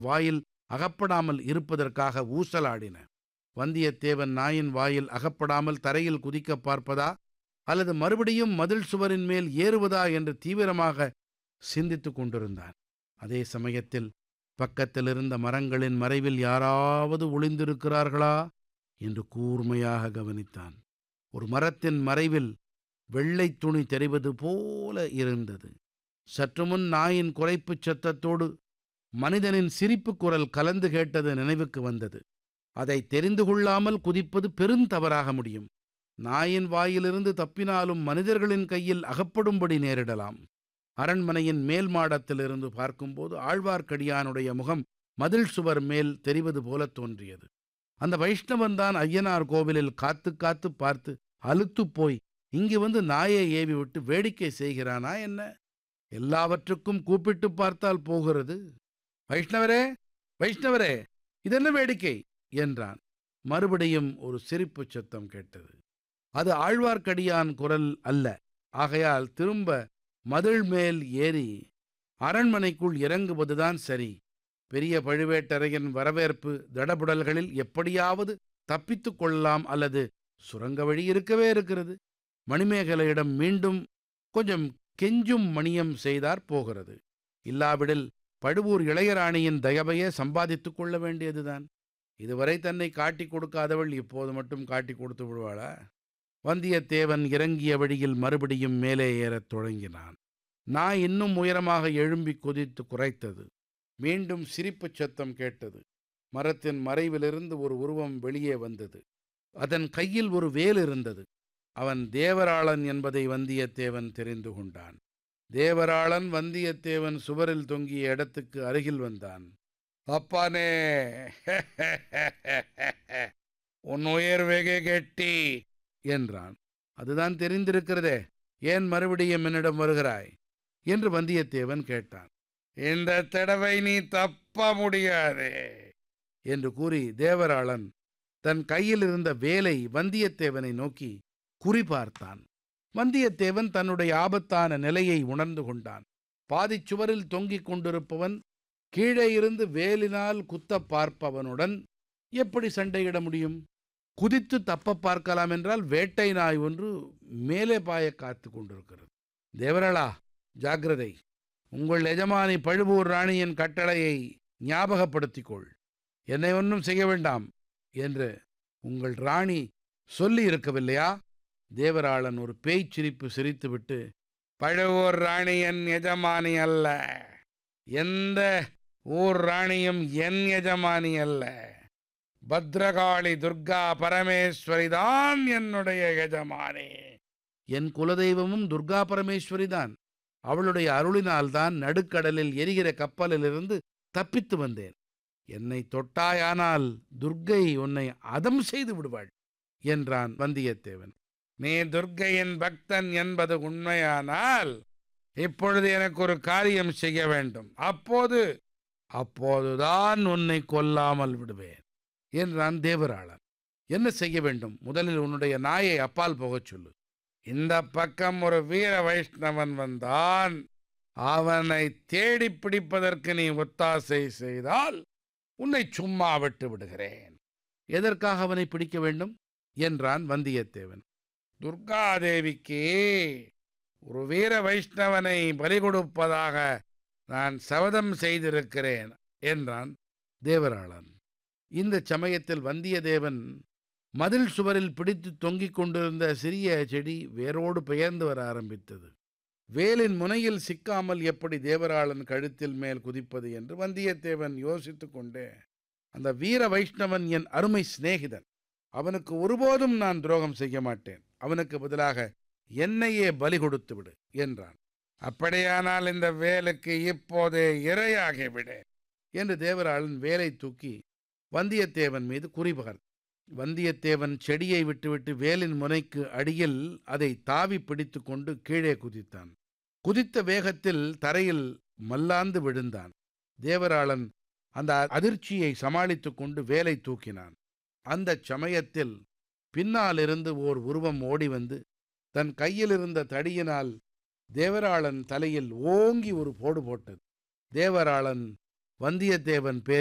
வாயில் அகப்படாமல் இருப்பதற்காக ஊசலாடின வந்தியத்தேவன் நாயின் வாயில் அகப்படாமல் தரையில் குதிக்கப் பார்ப்பதா அல்லது மறுபடியும் மதில் சுவரின் மேல் ஏறுவதா என்று தீவிரமாக சிந்தித்துக் கொண்டிருந்தான் அதே சமயத்தில் பக்கத்தில் இருந்த மரங்களின் மறைவில் யாராவது ஒளிந்திருக்கிறார்களா என்று கூர்மையாக கவனித்தான் ஒரு மரத்தின் மறைவில் வெள்ளைத் துணி தெரிவது போல இருந்தது சற்று முன் நாயின் குறைப்புச் சத்தத்தோடு மனிதனின் சிரிப்புக் குரல் கலந்து கேட்டது நினைவுக்கு வந்தது அதை தெரிந்து கொள்ளாமல் குதிப்பது பெருந்தவறாக முடியும் நாயின் வாயிலிருந்து தப்பினாலும் மனிதர்களின் கையில் அகப்படும்படி நேரிடலாம் அரண்மனையின் மேல் மாடத்திலிருந்து பார்க்கும்போது ஆழ்வார்க்கடியானுடைய முகம் மதில் சுவர் மேல் தெரிவது போல தோன்றியது அந்த வைஷ்ணவன்தான் ஐயனார் கோவிலில் காத்து காத்து பார்த்து அலுத்துப் போய் இங்கு வந்து நாயை ஏவி விட்டு வேடிக்கை செய்கிறானா என்ன எல்லாவற்றுக்கும் கூப்பிட்டு பார்த்தால் போகிறது வைஷ்ணவரே வைஷ்ணவரே இதென்ன வேடிக்கை என்றான் மறுபடியும் ஒரு சிரிப்புச் சத்தம் கேட்டது அது ஆழ்வார்க்கடியான் குரல் அல்ல ஆகையால் திரும்ப மதில் மேல் ஏறி அரண்மனைக்குள் இறங்குவதுதான் சரி பெரிய பழுவேட்டரையன் வரவேற்பு தடபுடல்களில் எப்படியாவது தப்பித்துக் கொள்ளலாம் அல்லது சுரங்க வழி இருக்கவே இருக்கிறது மணிமேகலையிடம் மீண்டும் கொஞ்சம் கெஞ்சும் மணியம் செய்தார் போகிறது இல்லாவிடில் பழுவூர் இளையராணியின் தயவையே சம்பாதித்துக் கொள்ள வேண்டியதுதான் இதுவரை தன்னை காட்டிக் கொடுக்காதவள் இப்போது மட்டும் காட்டிக் கொடுத்து விடுவாளா வந்தியத்தேவன் இறங்கிய வழியில் மறுபடியும் மேலே ஏறத் தொடங்கினான் நாய் இன்னும் உயரமாக எழும்பி குதித்து குரைத்தது மீண்டும் சிரிப்புச் சத்தம் கேட்டது மரத்தின் மறைவிலிருந்து ஒரு உருவம் வெளியே வந்தது அதன் கையில் ஒரு வேல் இருந்தது அவன் தேவராளன் என்பதை வந்தியத்தேவன் தெரிந்து கொண்டான் தேவராளன் வந்தியத்தேவன் சுவரில் தொங்கிய இடத்துக்கு அருகில் வந்தான் அப்பானே உன் உயர் வெகு கெட்டி என்றான் அதுதான் தெரிந்திருக்கிறதே ஏன் மறுபடியும் என்னிடம் வருகிறாய் என்று வந்தியத்தேவன் கேட்டான் இந்த தடவை நீ தப்ப முடியாது என்று கூறி தேவராளன் தன் கையில் இருந்த வேலை வந்தியத்தேவனை நோக்கி குறிபார்த்தான் வந்தியத்தேவன் தன்னுடைய ஆபத்தான நிலையை உணர்ந்து கொண்டான் பாதிச் சுவரில் தொங்கிக் கொண்டிருப்பவன் கீழே இருந்து வேலினால் குத்தப் பார்ப்பவனுடன் எப்படி சண்டையிட முடியும் குதித்து தப்ப பார்க்கலாம் என்றால் வேட்டை நாய் ஒன்று மேலே பாய காத்து கொண்டிருக்கிறது தேவராளா ஜாக்கிரதை உங்கள் எஜமானி பழுவூர் ராணியின் கட்டளையை ஞாபகப்படுத்திக் கொள் என்னை ஒன்றும் செய்ய வேண்டாம் என்று உங்கள் ராணி சொல்லி இருக்கவில்லையா தேவராளன் ஒரு பேய்ச் சிரிப்பு சிரித்துவிட்டு பழுவூர் ராணியின் எஜமானி அல்ல எந்த ஊர் ராணியும் என் எஜமானி அல்ல பத்ரகாளி துர்கா பரமேஸ்வரி தான் என்னுடைய எஜமானி என் குலதெய்வமும் துர்கா பரமேஸ்வரி தான் அவளுடைய அருளினால்தான் நடுக்கடலில் எரிகிற கப்பலிலிருந்து தப்பித்து வந்தேன் என்னை தொட்டாயானால் துர்க்கை உன்னை அதம் செய்து விடுவாள் என்றான் வந்தியத்தேவன் நீ துர்க்கையின் பக்தன் என்பது உண்மையானால் இப்பொழுது எனக்கு ஒரு காரியம் செய்ய வேண்டும் அப்போது அப்போதுதான் உன்னை கொல்லாமல் விடுவேன் என்றான் தேவராளன் என்ன செய்ய வேண்டும் முதலில் உன்னுடைய நாயை அப்பால் போகச் சொல்லு இந்த பக்கம் ஒரு வீர வைஷ்ணவன் வந்தான் அவனை தேடி பிடிப்பதற்கு நீ ஒத்தாசை செய்தால் உன்னை சும்மா விட்டு விடுகிறேன் எதற்காக அவனை பிடிக்க வேண்டும் என்றான் வந்தியத்தேவன் துர்காதேவிக்கு ஒரு வீர வைஷ்ணவனை பலி கொடுப்பதாக நான் சபதம் செய்திருக்கிறேன் என்றான் தேவராளன் இந்த சமயத்தில் வந்தியத்தேவன் மதில் சுவரில் பிடித்து தொங்கிக் கொண்டிருந்த சிறிய செடி வேரோடு பெயர்ந்து வர ஆரம்பித்தது வேலின் முனையில் சிக்காமல் எப்படி தேவராளன் கழுத்தில் மேல் குதிப்பது என்று வந்தியத்தேவன் யோசித்துக் கொண்டே அந்த வீர வைஷ்ணவன் என் அருமை சிநேகிதன் அவனுக்கு ஒருபோதும் நான் துரோகம் செய்ய மாட்டேன் அவனுக்கு பதிலாக என்னையே பலி கொடுத்து விடு என்றான் அப்படியானால் இந்த வேலுக்கு இப்போதே இரையாகிவிடு என்று தேவராளன் வேலை தூக்கி வந்தியத்தேவன் மீது குறிபகர் வந்தியத்தேவன் செடியை விட்டுவிட்டு வேலின் முனைக்கு அடியில் அதை தாவி பிடித்து கொண்டு கீழே குதித்தான் குதித்த வேகத்தில் தரையில் மல்லாந்து விழுந்தான் தேவராளன் அந்த அதிர்ச்சியை சமாளித்துக் கொண்டு வேலை தூக்கினான் அந்தச் சமயத்தில் பின்னாலிருந்து ஓர் உருவம் ஓடி வந்து தன் கையில் இருந்த தடியினால் தேவராளன் தலையில் ஓங்கி ஒரு போடு போட்டது தேவராளன் வந்தியத்தேவன் பேர்